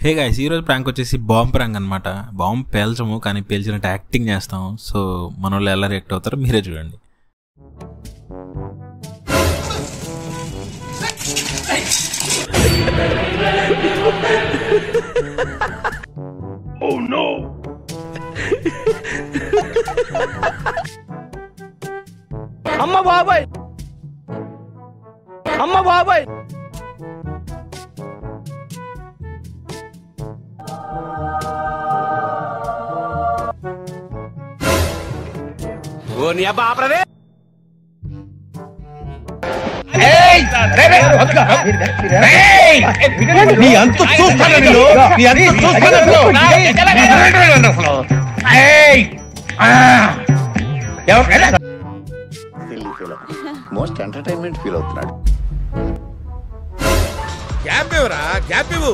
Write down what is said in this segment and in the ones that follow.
హే guys ఈరోజు prank వచ్చేసి bomb prank అనమాట బాంబ్ పేల్చము కానీ పేల్చినట్టు యాక్టింగ్ చేస్తాం సో మన వాళ్ళు ఎలా రియాక్ట్ అవుతారో మీరే చూడండి అమ్మ బాబాయ్ అమ్మ బాబాయ్ ఓ నీ అబ్బా ఆపరదే నీ అంత చూస్తాను నేను నీ అంత చూస్తాను అసలు ఏయ్! ఆ! ఎవరు silly feel most entertainment feel అవుతున్నాడు గ్యాప్ ఇవ్వరా గ్యాప్ ఇవ్వు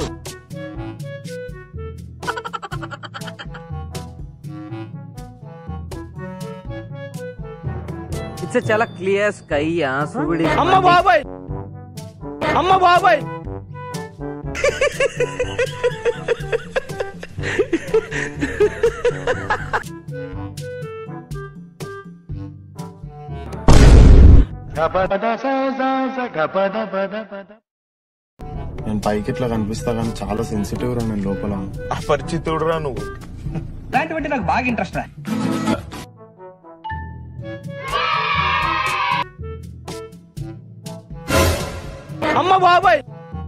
ఇట్స్ చాలా క్లియర్ స్కై సూర్యుడి అమ్మ బాబాయ్ అమ్మ బాబాయ్ నేను పైకి ఇట్లా కనిపిస్తా కానీ చాలా సెన్సిటివ్ రా నేను లోపల అపరిచితుడు రా నువ్వు ఇలాంటివంటే నాకు బాగా ఇంట్రెస్ట్ రా అమ్మ బాబాయ్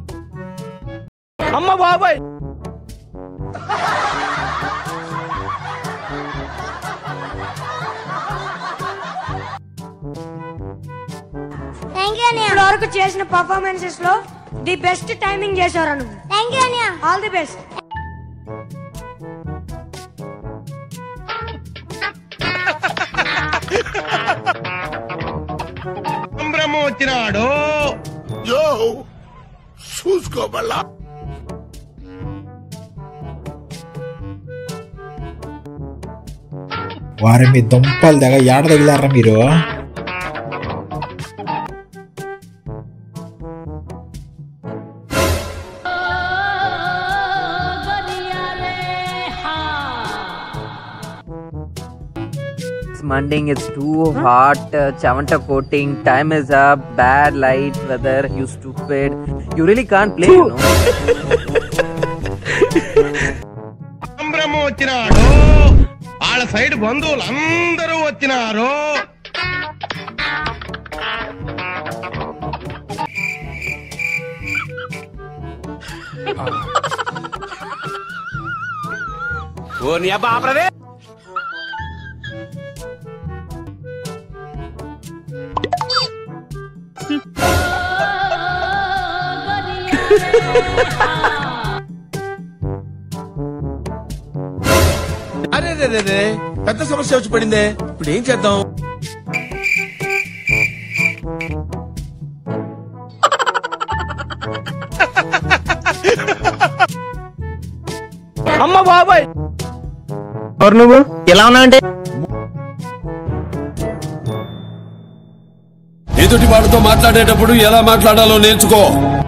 అమ్మ బాబాయ్ థ్యాంక్ యూ అన్నయ్య ఇప్పటి వరకు చేసిన పర్ఫార్మెన్సెస్ లో ది బెస్ట్ టైమింగ్ చేశారు నువ్వు థ్యాంక్ యూ అన్నయ్య ఆల్ ది బెస్ట్ సంభ్రమం వచ్చినాడు చూసుకోబల్లా వారి మీ దుంపలు దగ్గర ఏడ తగిలారా మీరు It's munding, it's too hot, uh, chavanta coating, time is up, bad light, weather, you stupid. You really can't play, you know. సంభ్రమం వచ్చినాడు వాళ్ళ సైడ్ బంధువులు అందరూ వచ్చినారు ఓ నీ అబ్బా ఆపరదే అరే రే రే రే పెద్ద సమస్య వచ్చి పడిందే ఇప్పుడు ఏం చేద్దాం అమ్మ బాబాయ్ ఎవరు నువ్వు ఎలా ఉన్నా అంటే ఎదుటి వాడితో మాట్లాడేటప్పుడు ఎలా మాట్లాడాలో నేర్చుకో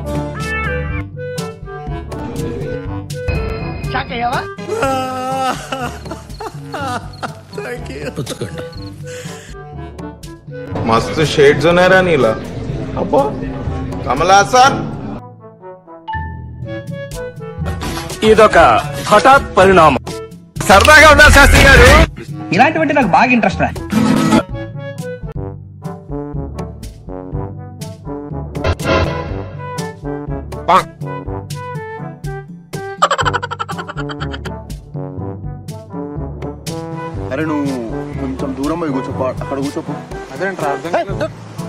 పుచ్చుకోండి మస్తు షేడ్స్ ఉన్నాయరా నీలా అబ్బో కమలా సార్ ఇదొక హఠాత్ పరిణామం సరదాగా ఉన్నా శాస్త్రి గారు ఇలాంటివంటే నాకు బాగా ఇంట్రెస్ట్ రా అరే నువ్వు కొంచెం దూరం పోయి కూర్చోపో అక్కడ కూర్చోపో అదేంట్రా అర్థం కాలేదు.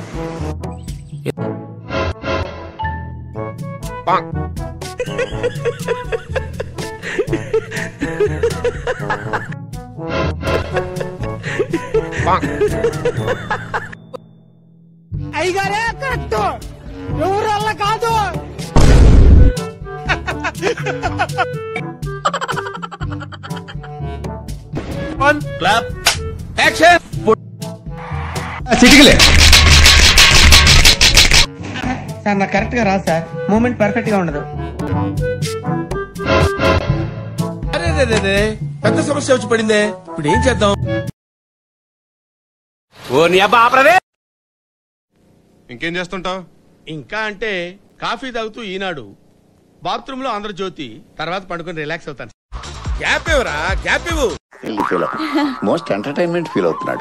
అయ్యగారే కరెక్ట్ ఎవరు వల్ల కాదు క్లాప్ యాక్షన్ చిటికలే సార్ నాకు కరెక్ట్ గా రాదు సార్ మూమెంట్ పర్ఫెక్ట్ గా ఉండదు అరే రే రే రే పెద్ద సమస్య వచ్చి పడిందే ఇప్పుడు ఏం చేద్దాం ఓ నీ అబ్బా ఆపరదే ఇంకేం చేస్తుంటావు ఇంకా అంటే కాఫీ తాగుతూ ఈనాడు బాత్రూమ్ లో ఆంధ్రజ్యోతి తర్వాత పండుకొని రిలాక్స్ అవుతాను గ్యాప్ ఇవ్వరా గ్యాప్ ఇవ్వు మోస్ట్ ఎంటర్టైన్మెంట్ ఫీల్ అవుతున్నాడు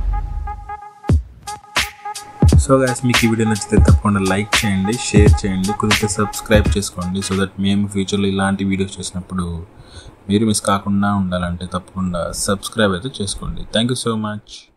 సో గాయస్ మీకు ఈ వీడియో నచ్చితే తప్పకుండా లైక్ చేయండి షేర్ చేయండి కుదిరితే సబ్స్క్రైబ్ చేసుకోండి సో దట్ మేము ఫ్యూచర్లో ఇలాంటి వీడియోస్ చేసినప్పుడు మీరు మిస్ కాకుండా ఉండాలంటే తప్పకుండా సబ్స్క్రైబ్ అయితే చేసుకోండి థ్యాంక్ యూ సో మచ్